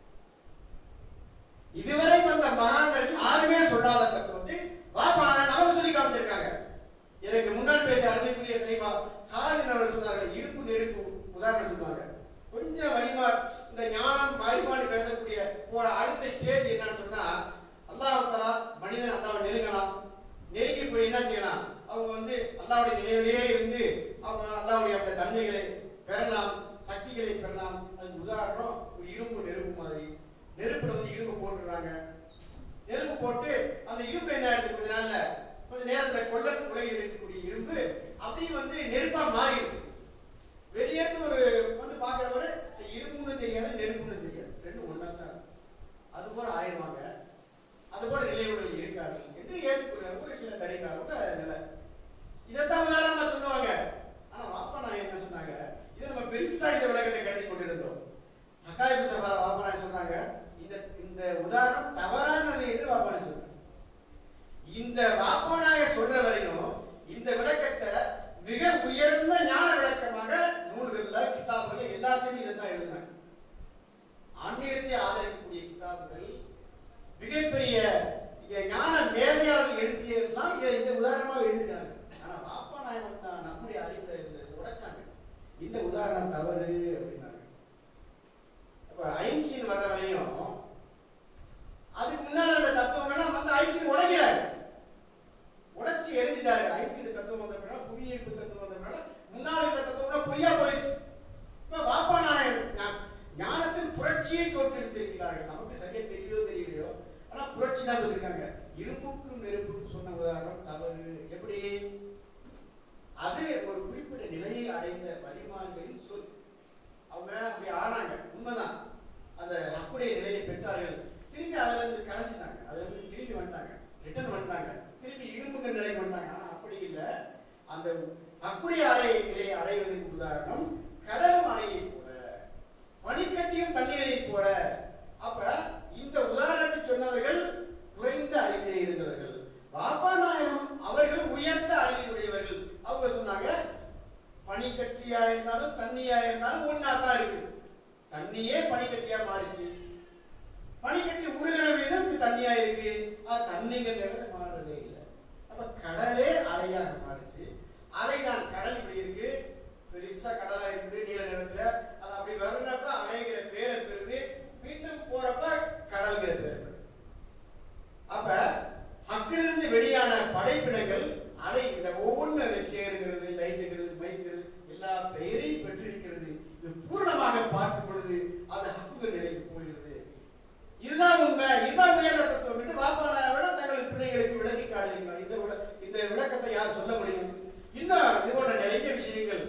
இதுவரை வந்த மகான்கள் யாருமே சொல்லாத தத்துவத்தை பாப்பா நமக்கு சொல்லி காமிச்சிருக்காங்க எனக்கு முன்னால் பேசிய அருமைக்குரிய தெளிவா காலின் அவர் சொன்னார்கள் இருப்பு நெருப்பு உதாரணம் சொன்னாங்க கொஞ்சம் வலிமா இந்த ஞானம் வாய்ப்பாடு பேசக்கூடிய போற அடுத்த ஸ்டேஜ் என்னன்னு சொன்னா அல்லாஹ் தஆலா மனிதன் அல்லாஹ்வை நெருங்கலாம் நெருங்கி போய் என்ன செய்யலாம் அவங்க வந்து அல்லாஹ்வுடைய நினைவிலேயே இருந்து அவங்க அல்லாஹ்வுடைய அந்த தன்மைகளை பெறலாம் சக்திகளை பெறலாம் அதுக்கு உதாரணம் ஒரு இரும்பு நெருப்பு மாதிரி நெருப்புல வந்து இரும்பு போட்டுறாங்க நெருப்பு போட்டு அந்த இரும்பு என்ன ஆயிடுது கொஞ்ச நாள்ல கொஞ்ச நேரத்துல கொள்ளர் உலகில் இருக்கக்கூடிய இரும்பு அப்படியே வந்து நெருப்பா மாறிடுது வெளியேந்து ஒரு வந்து பாக்குறவரு இரும்புன்னு தெரியாது நெருப்புன்னு தெரியாது ரெண்டும் ஒண்ணா தான் இருக்கு. அது போல ஆயிடுவாங்க அது போல நிலைவுகள் இருக்கார்கள் என்று ஏற்றுக்கொள்கிறார் ஒரு சில தனிக்காரங்க நிலை இதைத்தான் உதாரணமா சொல்லுவாங்க ஆனா வாப்பா நான் என்ன சொன்னாங்க இதை நம்ம பெருசா இந்த விளக்கத்தை கருதி கொண்டிருந்தோம் அக்காய்ப்பு சபா வாப்பா சொன்னாங்க இந்த இந்த உதாரணம் தவறானது என்று வாப்பா சொன்னாங்க இந்த வாப்பானாய சொல்ற வரையும் இந்த விளக்கத்தை மிக உயர்ந்த ஞான விளக்கமாக நூல்கள்ல கிதாபுகள் எல்லாத்தையுமே இதை தான் எழுதுனாங்க ஆன்மீகத்தை ஆதரிக்கக்கூடிய கிதாபுகள் மிகப்பெரிய இங்க ஞான மேதையாளர்கள் எழுதியதெல்லாம் இதை இந்த உதாரணமாக எழுதினாங்க ஆனா பாப்பா நாயகன் தான் நம்முடைய அறிவுல இதை உடைச்சாங்க இந்த உதாரணம் தவறு அப்படின்னாங்க அப்ப ஐன்ஸ்டீன் வர வரையும் அதுக்கு முன்னால அந்த தத்துவம் எல்லாம் வந்து ஐன்ஸ்டீன் உடைக்கிறாரு உடைச்சு எரிஞ்சிட்டாரு ஐன்ஸ்டீன் தத்துவம் வந்த பிறகு புவியீர்ப்பு தத்துவம் வந்த பிறகு முன்னாள் இருந்த தத்துவம் பொய்யா போயிடுச்சு இப்ப பாப்பா நாயகன் ஞா- ஞானத்தின் புரட்சியை தோற்றுவித்திருக்கிறார்கள் நமக்கு சரியா தெரியுதோ தெரியலையோ ஆனா புரட்சி தான் சொல்லிருக்காங்க இரும்புக்கும் நெருப்புக்கும் சொன்ன உதாரணம் தவறு எப்படி அது ஒரு குறிப்பிட்ட நிலையை அடைந்த வழிமான்களின் சொல் அவங்க அப்படி ஆனாங்க உண்மைதான் அந்த ஹக்குடைய நிலையை பெற்றார்கள் திரும்பி அதுல இருந்து கலைச்சிட்டாங்க அதுல இருந்து திரும்பி வந்துட்டாங்க ரிட்டர்ன் வந்துட்டாங்க திரும்பி இரும்புங்க நிலைக்கு வந்துட்டாங்க ஆனா அப்படி இல்ல அந்த ஹக்குடைய அலை நிலையை அடைவதற்கு உதாரணம் கடலும் அலையை போல பனிக்கட்டியும் தண்ணீரை போல அப்ப இந்த உதாரணத்தை சொன்னவர்கள் குறைந்த அறிவிலே இருந்தவர்கள் பாபா நாயகம் அவர்கள் உயர்ந்த அறிவிலுடையவர்கள் அவங்க சொன்னாங்க பனிக்கட்டியா இருந்தாலும் தண்ணியா இருந்தாலும் ஒன்னா தான் இருக்கு தண்ணியே பனிக்கட்டியா மாறிச்சு பனிக்கட்டி உருகிற வீதம் இப்ப தண்ணியா இருக்கு ஆனா தண்ணிங்கிறது மாறுறதே இல்லை அப்ப கடலே அலையாக மாறிச்சு அலை தான் கடல் இப்படி இருக்கு பெருசா கடலா இருக்குது நீல நிறத்துல அது அப்படி வர்றப்ப அலைங்கிற பேரை பெறுது மீண்டும் போறப்ப கடல்ங்கிற பேர் பெறுது அப்ப அங்கிருந்து வெளியான படைப்பினங்கள் அலை இந்த ஒவ்வொன்று அதை சேருகிறது லைட்டுங்கிறது மைக்கிறது எல்லா பெயரையும் பெற்றிருக்கிறது இது பூர்ணமாக பார்க்கும் பொழுது அது ஹக்குகள் நிலைக்கு போகிறது இதுதான் உண்மை இதுதான் உயர்ந்த தத்துவம் என்று வாப்பாளர் தங்கள் பிள்ளைகளுக்கு விளக்கி காட்டுகிறார் இந்த விள- இந்த விளக்கத்தை யார் சொல்ல முடியும் இன்னும் இது போன்ற நிறைய விஷயங்கள்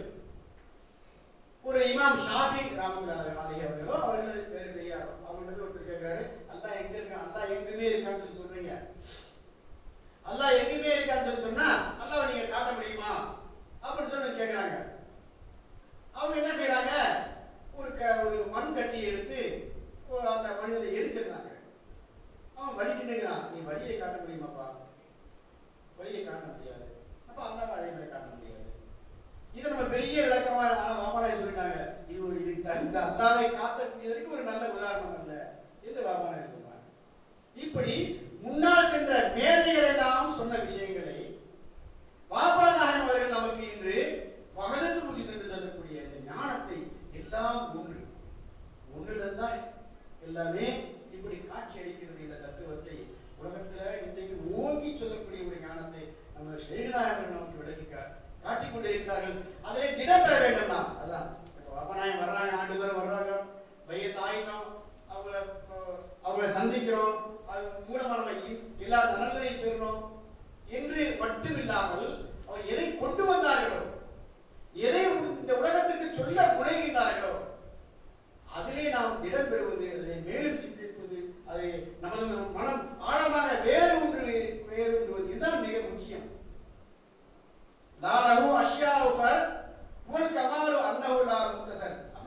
ஒரு இமாம் ஷாஃபி ராமகுலாரி அவர்களோ அவர்கள் பேரு தெரியாரோ அவங்களுக்கு ஒருத்தர் கேட்கிறாரு அல்லாஹ் எங்க இருக்கான் அல்லாஹ் எங்குமே இருக்கான்னு சொல்லி சொல்றீங்க அல்லாஹ் எங்குமே இருக்கான்னு சொல்லி சொன்னா அல்லாஹ் நீங்க காட்ட முடியுமா அப்படின்னு சொல்லி கேக்குறாங்க அவங்க என்ன செய்றாங்க ஒரு க- ஒரு மண் கட்டி எடுத்து ஒரு அந்த மனிதனை எரிச்சிருந்தாங்க அவன் வலிக்குதுங்கிறான் நீ வலியை காட்ட முடியுமாப்பா வலியை காட்ட முடியாது அப்ப அல்லாஹ் அதே மாதிரி காட்ட முடியாது இதை நம்ம பெரிய விளக்கமா ஆனா வாமனாய் சொல்லிட்டாங்க இது ஒரு இது த- இந்த அல்லாவை காட்டக்கூடியதற்கு ஒரு நல்ல உதாரணம் அல்ல என்று வாமனாய் சொன்னாங்க இப்படி முன்னால் சென்ற மேதைகள் எல்லாம் சொன்ன விஷயங்களை பாபா நாயகம் அவர்கள் நமக்கு இன்று பகதத்து புதிது என்று சொல்லக்கூடிய இந்த ஞானத்தை எல்லாம் ஒன்று ஒன்றுல தான் எல்லாமே இப்படி காட்சி அளிக்கிறது இந்த தத்துவத்தை உலகத்துல இன்றைக்கு ஓங்கி சொல்லக்கூடிய ஒரு ஞானத்தை நம்ம ஸ்ரீநாயகர் நமக்கு விளக்கிக்க காட்டிக் கொண்டிருக்கிறார்கள் அதிலே திடம் பெற வேண்டும் நாம் அதான் இப்போ அப்பநாயம் வர்றாங்க ஆண்டுதோறும் வர்றாங்க பையத் ஆயிட்டோம் அவங்கள அஹ், அவங்கள சந்திக்கிறோம் அது மூலமா நம்ம இ- எல்லா நலன்களையும் பெறுறோம் என்று மட்டும் இல்லாமல் அவர் எதை கொண்டு வந்தார்களோ எதை இந்த உலகத்துக்கு சொல்ல முனைகின்றார்களோ அதிலே நாம் இடம் பெறுவது அதை மேலும் சிந்திப்பது அதை நமது மனம் ஆழமாக வேறு ஒன்று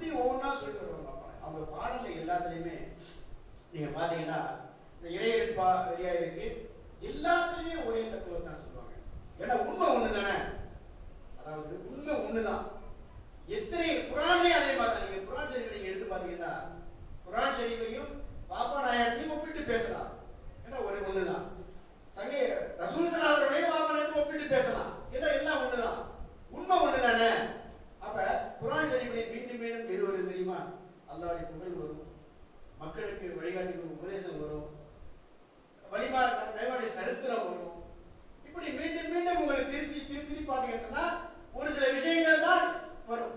அப்படி ஒவ்வொன்றா சொல்லிட்டு வருவாங்க பாப்பாங்க. அவங்க பாடல்ல எல்லாத்துலயுமே நீங்க பாத்தீங்கன்னா இந்த இறையற்பா வெளியா இருக்கு எல்லாத்துலயுமே ஒரே தத்துவம் தான் சொல்லுவாங்க ஏன்னா உண்மை ஒண்ணு தானே அதாவது உண்மை ஒண்ணுதான் எத்தனை குரானே அதே மாதிரி நீங்க குரான் ஷரீஃபை நீங்க எடுத்து பாத்தீங்கன்னா குரான் ஷரீஃபையும் பாப்பா நாயகத்தையும் ஒப்பிட்டு பேசலாம் ஏன்னா ஒரு ஒண்ணுதான் சங்க ரசூல் சலாதருடைய பாப்பா நாயகத்தை ஒப்பிட்டு பேசலாம் ஏன்னா எல்லாம் ஒண்ணுதான் உண்மை ஒண்ணுதானே அப்ப குரான் ஷரீஃபை மீண்டும் மீண்டும் எது வருது தெரியுமா அல்லாஹ்வுடைய புகழ் வரும் மக்களுக்கு வழிகாட்டி உபதேசம் வரும் வழிபாடு வழிபாடு சரித்திரம் வரும் இப்படி மீண்டும் மீண்டும் உங்களுக்கு திருப்பி திருப்பி திருப்பி பார்த்தீங்கன்னு சொன்னா ஒரு சில விஷயங்கள் தான் வரும்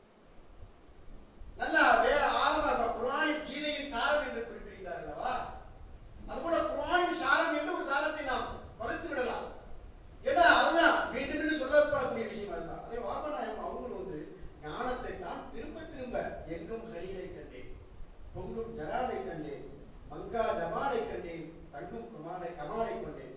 நல்லா வேற ஆழமா இருப்பா குர்ஆனின் கீதையின் சாரம் என்று குறிப்பிடுகிறார் அல்லவா அதுபோல குர்ஆனின் சாரம் என்று ஒரு சாரத்தை நாம் வகுத்து விடலாம் ஏன்னா அதுதான் மீண்டும் மீண்டும் சொல்லப்படக்கூடிய விஷயம் அதுதான் அதே வாமநாயகம் அவங்களும் வந்து ஞானத்தை தான் திரும்ப திரும்ப எங்கும் ஹரியை கண்டேன் பொங்கும் ஜலாலை கண்டேன் மங்கா ஜமாலை கண்டேன் தங்கும் குமாரை கமாலை கொண்டேன்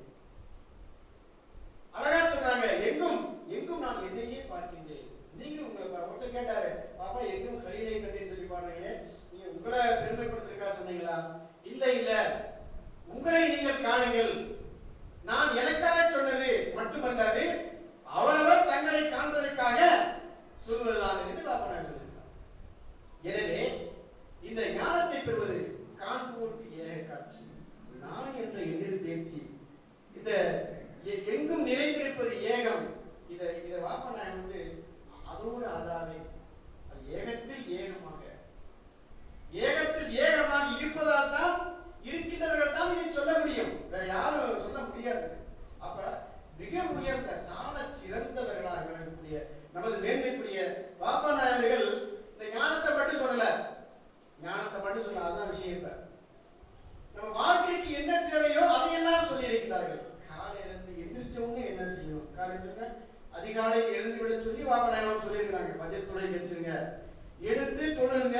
அழகா சொல்றாங்க எங்கும் எங்கும் நான் என்னையே பார்க்கின்றேன் நீங்க உங்க ஒருத்தர் கேட்டாரு பாப்பா எங்கும் ஹரியை கண்டேன்னு சொல்லி பாருங்க நீங்க உங்களை பெருமைப்படுத்துறதுக்காக சொன்னீங்களா இல்ல இல்ல உங்களை நீங்கள் காணுங்கள் நான் எனக்காக சொன்னது மட்டுமல்லாது அவரவர் தங்களை காண்பதற்காக சொல்வதுதான் என்று பாப்பா சொல்லியிருக்கார் எனவே இந்த ஞானத்தை பெறுவது காண்போருக்கு ஏக காட்சி நான் என்ற எண்ணில் தேர்ச்சி இந்த எ- எங்கும் நிறைந்திருப்பது ஏகம் இத இத வாப்பனாயம் வந்து அதோடு அதாவே அது ஏகத்தில் ஏகமாக ஏகத்தில் ஏகமாக இருப்பதால் தான் இருக்கின்றவர்கள் தான் இதை சொல்ல முடியும் வேற யாரும் சொல்ல முடியாது அப்ப மிக உயர்ந்த சால சிறந்தவர்களாக விளங்கக்கூடிய நமது மேன்மைக்குரிய பாப்பா நாயகர்கள் இந்த ஞானத்தை மட்டும் சொல்லல ஞானத்தை மட்டும் சொல்ல அதான் விஷயம் இப்ப நம்ம வாழ்க்கைக்கு என்ன தேவையோ அதையெல்லாம் சொல்லி இருக்கிறார்கள் காலையில இருந்து எந்திரிச்ச உடனே என்ன செய்யணும் காலையில அதிகாலை எழுந்து விட சொல்லி வாபநாயகம் சொல்லியிருக்கிறாங்க பஜட் தொலை வச்சிருங்க எடுத்து தொழுங்க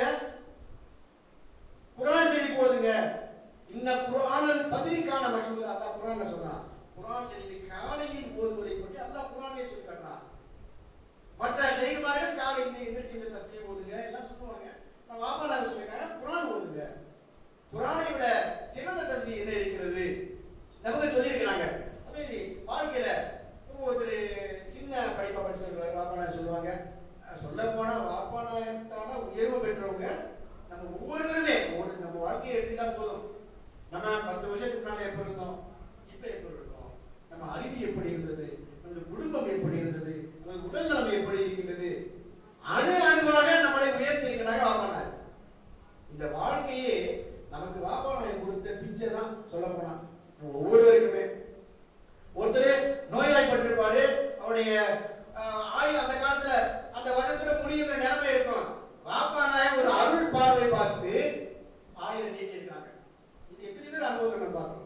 குரான் செய்தி போதுங்க இன்ன குரானல் ஃபஜ்ரிக்கான மஷூர் அல்லாஹ் குரான்ல சொல்றான் குரான் செய்தி காலையில் ஓதுவதை பற்றி அல்லாஹ் குரானே சொல்லி காட்டுறான் மற்ற செய்குமார்கள் காலை இந்த எந்திரிச்சு இந்த தஸ்மியை ஓதுங்க எல்லாம் சொல்லுவாங்க நான் வாப்பா நாங்க சொல்லிருக்காங்க குரான் ஓதுங்க குரானை விட சிறந்த தஸ்மி என்ன இருக்கிறது நமக்கு சொல்லியிருக்கிறாங்க அப்படி வாழ்க்கையில ஒவ்வொருத்தர் சின்ன படிப்பை படிச்சிருக்காரு வாப்பானாக சொல்லுவாங்க சொல்ல போனா வாப்பானாயத்தால உயர்வு பெற்றவங்க நம்ம ஒவ்வொருத்தருமே ஒரு நம்ம வாழ்க்கையை எடுத்துட்டா போதும் நம்ம பத்து வருஷத்துக்கு முன்னாடி எப்படி இருந்தோம் இப்ப எப்படி இருக்கோம் நம்ம அறிவு எப்படி இருந்தது நமது குடும்பம் எப்படி இருந்தது நமது உடல் நலம் எப்படி இருக்கின்றது அணு அணுவாக நம்மளை உயர்த்திருக்கிறாங்க வாப்பானார் இந்த வாழ்க்கையே நமக்கு வாப்பானாய் கொடுத்த பிச்சை தான் சொல்ல போனா நம்ம ஒவ்வொருவருக்குமே ஒருத்தர் நோய்வாய்ப்பட்டிருப்பாரு அவருடைய ஆஹ், ஆயுள் அந்த காலத்துல அந்த வருஷத்துல முடியுற நிலைமை இருக்கும் வாப்பானாய் ஒரு அருள் பார்வை பார்த்து ஆயிரம் நீட்டி இருக்காங்க இது எத்தனை பேர் அனுபவம் நம்ம பார்க்கணும்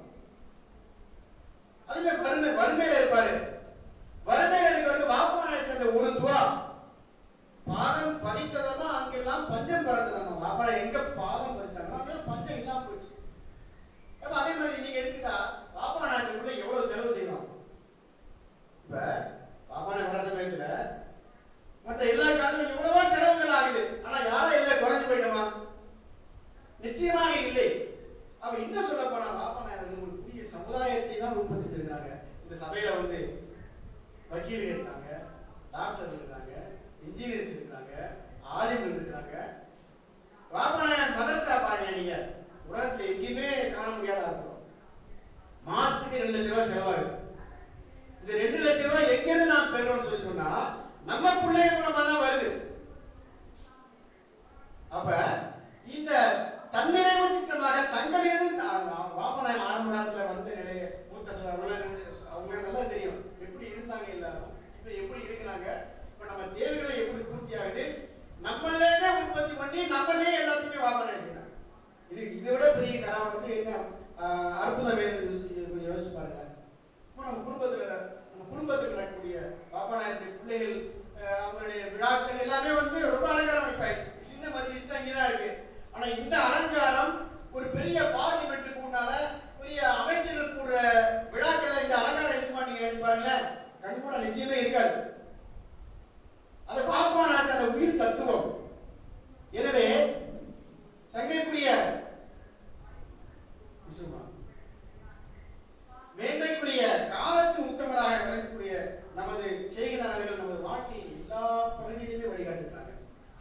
அதுல வறுமை வறுமையில இருப்பாரு வறுமையில இருக்கிறவங்க வாப்பானாய் அந்த ஒரு துவா பாதம் பதித்ததமா அங்கெல்லாம் பஞ்சம் பறந்ததமா வாப்பாடா எங்க பாதம் பதிச்சாங்களோ அங்கெல்லாம் பஞ்சம் இல்லாம போச்சு அப்ப அதே மாதிரி நீங்க எடுத்துக்கிட்டா பாப்பா நாட்டுக்குள்ள எவ்வளவு செலவு செய்யணும் இப்ப பாப்பா நாட்டு வர சமயத்துல மற்ற எல்லா காலங்களும் எவ்வளவோ செலவுகள் ஆகுது ஆனா யாரும் இல்லை குறைஞ்சு போயிட்டோமா நிச்சயமாக இல்லை அவ இன்னும் சொல்ல போனா பாப்பா நாயகர்கள் ஒரு புதிய சமுதாயத்தை தான் உற்பத்தி செஞ்சிருக்காங்க இந்த சபையில வந்து வக்கீல் இருக்காங்க டாக்டர் இருக்காங்க இன்ஜினியர்ஸ் இருக்காங்க ஆலிம்கள் இருக்காங்க வாப்பநாயகன் மதரசா பாருங்க நீங்க உலகத்துல எங்கேயுமே காண முடியாத இருக்கும் மாசத்துக்கு ரெண்டு லட்சம் ரூபாய் செலவாகுது இந்த ரெண்டு லட்சம் ரூபாய் எங்க இருந்து நாம் பெறுறோம்னு சொல்லி சொன்னா நம்ம பிள்ளைங்க மூலமா தான் வருது அப்ப இந்த தன்னிறைவு திட்டமாக தங்களிடம் வாப்பநாயகம் ஆரம்ப காலத்துல வந்த நிலைய மூத்த சில அவங்களாம் அவங்க நல்லா தெரியும் எப்படி இருந்தாங்க எல்லாரும் இப்ப எப்படி இருக்கிறாங்க இப்ப நம்ம தேவைகளை எப்படி பூர்த்தி ஆகுது நம்மளே உற்பத்தி பண்ணி நம்மளே எல்லாத்தையுமே வாப்பநாயகம் செய்யறாங்க இது இதை விட பெரிய கரம் வந்து என்ன ஆஹ், அற்புதம் வேணும் யோசி- கொஞ்சம் யோசிச்சு பாருங்க இப்போ நம்ம குடும்பத்துல நம்ம குடும்பத்தில் நடக்கக்கூடிய பாப்பாநாயகத்தின் பிள்ளைகள் அஹ், அவங்களுடைய விழாக்கள் எல்லாமே வந்து ரொம்ப அலங்காரம் வைப்பாங்க சின்ன மதிலிஸ் தான் இங்கதான் இருக்கு ஆனா இந்த அலங்காரம் ஒரு பெரிய பார்லிமெண்ட் கூட்டால பெரிய அமைச்சர்கள் கூடுற விழாக்கள் இந்த அலங்காரம் இருக்குமா நீங்க நினைச்சு பாருங்களேன் கண்கூட நிச்சயமே இருக்காது அதை பாப்பாநாயகன் அந்த உயிர் தத்துவம்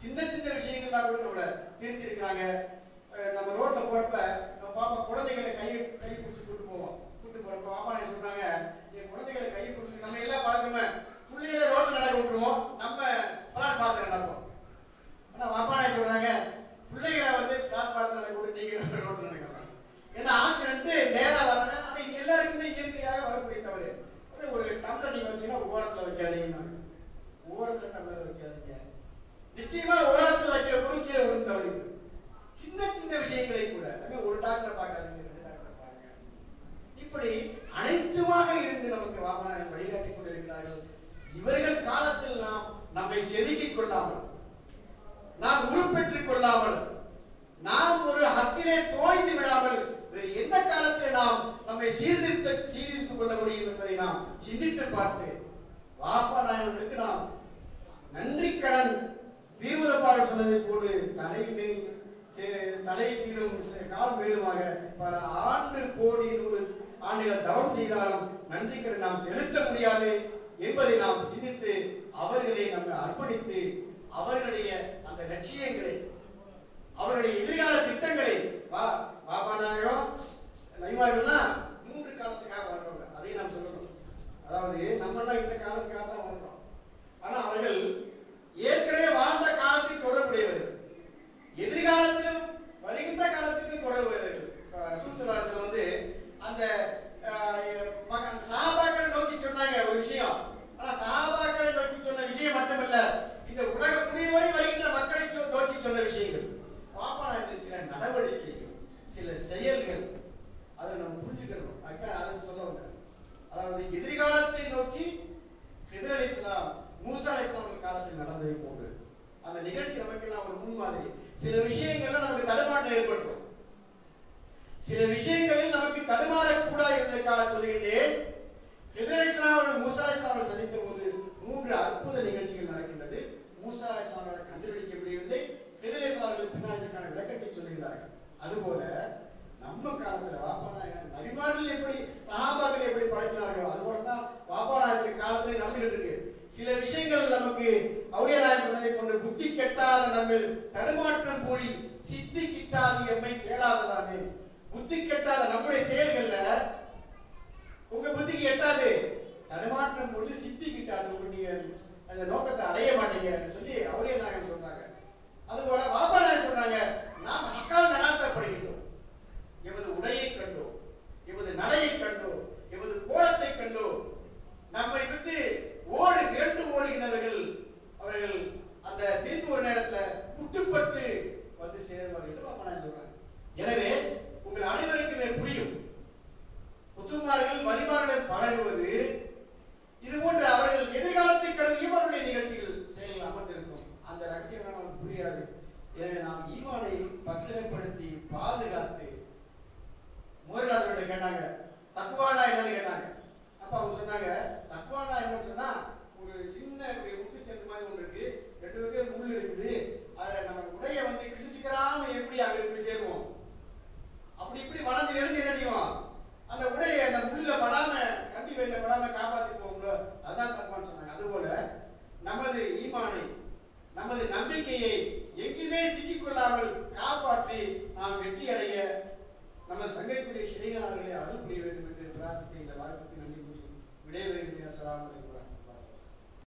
சின்ன சின்ன விஷயங்கள்லாம் கூட நம்மள திருத்தி இருக்கிறாங்க நம்ம ரோட்ல போறப்ப நம்ம பாப்பா குழந்தைகளை கையை கை பிடிச்சி கூட்டு போவோம் கூட்டு போறப்ப பாப்பா என்ன சொல்றாங்க என் குழந்தைகளை கையை பிடிச்சி நம்ம எல்லாம் பார்க்கணுமே பிள்ளைகளை ரோட்ல நடக்க விட்டுருவோம் நம்ம பிளாட் பார்த்து நடப்போம் ஆனா பாப்பா என்ன சொல்றாங்க பிள்ளைகளை வந்து பிளாட் பார்த்து நடக்க விட்டு நீங்க ரோட்ல நடக்கலாம் ஏன்னா ஆக்சிடென்ட் நேரா வராங்க அது எல்லாருக்குமே இயற்கையாக வரக்கூடிய தவறு அதே ஒரு டம்ளர் நீங்க வச்சீங்கன்னா ஓரத்துல வைக்காதீங்க ஓரத்துல டம்ளர் வைக்காதீங்க நிச்சயமா ஓரத்துல வைக்கிற பொருள் கீழே விழுந்து தவறு சின்ன சின்ன விஷயங்களை கூட நம்ம ஒரு டாக்டர் பார்க்காதீங்க ரெண்டு டாக்டர் பாருங்க இப்படி அனைத்துமாக இருந்து நமக்கு வாமனார் வழிகாட்டி கொண்டிருக்கிறார்கள் இவர்கள் காலத்தில் நாம் நம்மை செதுக்கிக் கொள்ளாமல் நாம் உருப்பெற்றுக் கொள்ளாமல் நாம் ஒரு ஹக்கிலே தோய்ந்து விடாமல் வேறு எந்த காலத்தில் நாம் நம்மை சீர்திருத்த சீர்திருத்திக் கொள்ள முடியும் என்பதை நாம் சிந்தித்து பார்த்து வாப்பா நாயகர்களுக்கு நாம் நன்றி கடன் வீரபாடு சொன்னதை போடு தலை மேல் சே- தலை கீழும் சே- கால் மேலுமாக பல ஆண்டு கோடி நூறு ஆண்டுகள் தவம் செய்தாலும் நன்றி கடன் நாம் செலுத்த முடியாது என்பதை நாம் சிந்தித்து அவர்களை நம்மை அர்ப்பணித்து அவர்களுடைய அந்த லட்சியங்களை அவருடைய எதிர்கால திட்டங்களை வா பாபாநாயகம் நபிமார்கள்லாம் மூன்று காலத்துக்காக வாழ்றவங்க அதையும் நாம் சொல்லணும் அதாவது நம்ம எல்லாம் இந்த காலத்துக்காக தான் வாழ்றோம் ஆனா அவர்கள் ஏற்கனவே வாழ்ந்த காலத்தில் தொடர்புடையவர்கள் எதிர்காலத்திலும் வருகின்ற காலத்திலும் தொடர்புடையவர்கள் இப்ப ரசூல் ஸல்லல்லாஹு அலைஹி வஸல்லம் வந்து அந்த ஆஹ், மகன் சஹாபாக்களை நோக்கி சொன்னாங்க ஒரு விஷயம் ஆனா சஹாபாக்களை நோக்கி சொன்ன விஷயம் மட்டுமல்ல இந்த உலக முடிவரை வருகின்ற மக்களை சொ- நோக்கி சொன்ன விஷயங்கள் பாப்பா இந்த சில நடவடிக்கைகள் சில செயல்கள் அதை நம்ம புரிஞ்சுக்கணும் அதுக்காக அதை சொல்ல வந்தேன் அதாவது எதிர்காலத்தை நோக்கி ஹிதர் அலி இஸ்லாம் மூசா அலி இஸ்லாம் காலத்தில் நடந்ததை போன்று அந்த நிகழ்ச்சி நமக்கெல்லாம் ஒரு முன்மாதிரி சில விஷயங்கள்ல நமக்கு தடுமாற்றம் ஏற்படும் சில விஷயங்களில் நமக்கு தடுமாறக்கூடாது என்பதற்காக சொல்லுகின்றேன் ஹிதர் அலி இஸ்லாம் அவர்கள் மூசா அலி இஸ்லாம் அவர்கள் சந்தித்த போது மூன்று அற்புத நிகழ்ச்சிகள் நடக்கின்றது மூசா அலி இஸ்லாம் அவர்கள் கண்டுபிடிக்க முடியவில்லை ஹிதர் அலி இஸ்லாம் அவர்கள் பின்னால் இதற்கான விளக்கத்தை சொல்லுகிறார்கள் அதுபோல நம்ம காலத்துல வாப்பாநாயகர் நபிமார்கள் எப்படி சஹாபாக்கள் எப்படி படைக்கிறார்களோ அதுபோல தான் வாப்பாநாயகர் காலத்துல நடந்துகிட்டு இருக்கு சில விஷயங்கள் நமக்கு அவுளியநாயகர் சொன்னதை போன்று புத்தி கெட்டாத நம்ம தடுமாற்றம் போய் சித்தி கிட்டாது எம்மை தேடாததாமே புத்தி கெட்டாத நம்முடைய செயல்கள்ல உங்க புத்திக்கு எட்டாது தடுமாற்றம் போது சித்தி கிட்டாது உங்க நீங்க அந்த நோக்கத்தை அடைய மாட்டீங்கன்னு சொல்லி அவுளியநாயகர் சொல்றாங்க அதுபோல வாப்பாநாயகர் சொல்றாங்க நாம் அக்கால் நடாத்தப்படுகின்றோம் எமது உடையை கண்டோ எமது நடையை கண்டோ எமது கோலத்தை கண்டோ நம்மை விட்டு ஓடு விரண்டு ஓடுகின்றவர்கள் அவர்கள் அந்த திரும்பி ஒரு நேரத்துல முட்டுப்பட்டு வந்து சேருவார்கள் என்று பாப்பா சொல்றாங்க எனவே உங்கள் அனைவருக்குமே புரியும் புத்துமார்கள் வழிமார்கள் பழகுவது இது போன்று அவர்கள் எதிர்காலத்தை கருதியும் அவருடைய நிகழ்ச்சிகள் செயலில் அமர்ந்திருக்கும் அந்த ரகசியம் நமக்கு புரியாது எனவே நாம் ஈமானை பத்திரப்படுத்தி பாதுகாத்து மூரிலாளர்கிட்ட கேட்டாங்க தக்குவானா என்னன்னு கேட்டாங்க அப்ப அவங்க சொன்னாங்க தக்குவானா என்னன்னு சொன்னா ஒரு சின்ன இப்படி முட்டு சேர்ந்த மாதிரி ஒன்று இருக்கு ரெண்டு பக்கம் முள் இருக்குது அதுல நம்ம உடைய வந்து கிழிச்சுக்கிறாம எப்படி அங்க போய் சேருவோம் அப்படி இப்படி வளர்ந்து எழுந்து என்ன செய்வோம் அந்த உடையை அந்த முள்ள படாம கம்பி வெளியில படாம காப்பாத்தி போகுங்களோ அதான் தப்பான்னு சொன்னாங்க அதுபோல நமது ஈமானை நமது நம்பிக்கையை எங்குமே சிக்கிக் கொள்ளாமல் காப்பாற்றி நாம் வெற்றி அடைய நம்ம சங்கத்துடைய சிறையாளர்களை அருள் புரிய வேண்டும் என்று பிரார்த்தித்து இந்த வாய்ப்புக்கு நன்றி கூறி விடைபெறுகிறேன் அஸ்ஸலாமு அலைக்கும்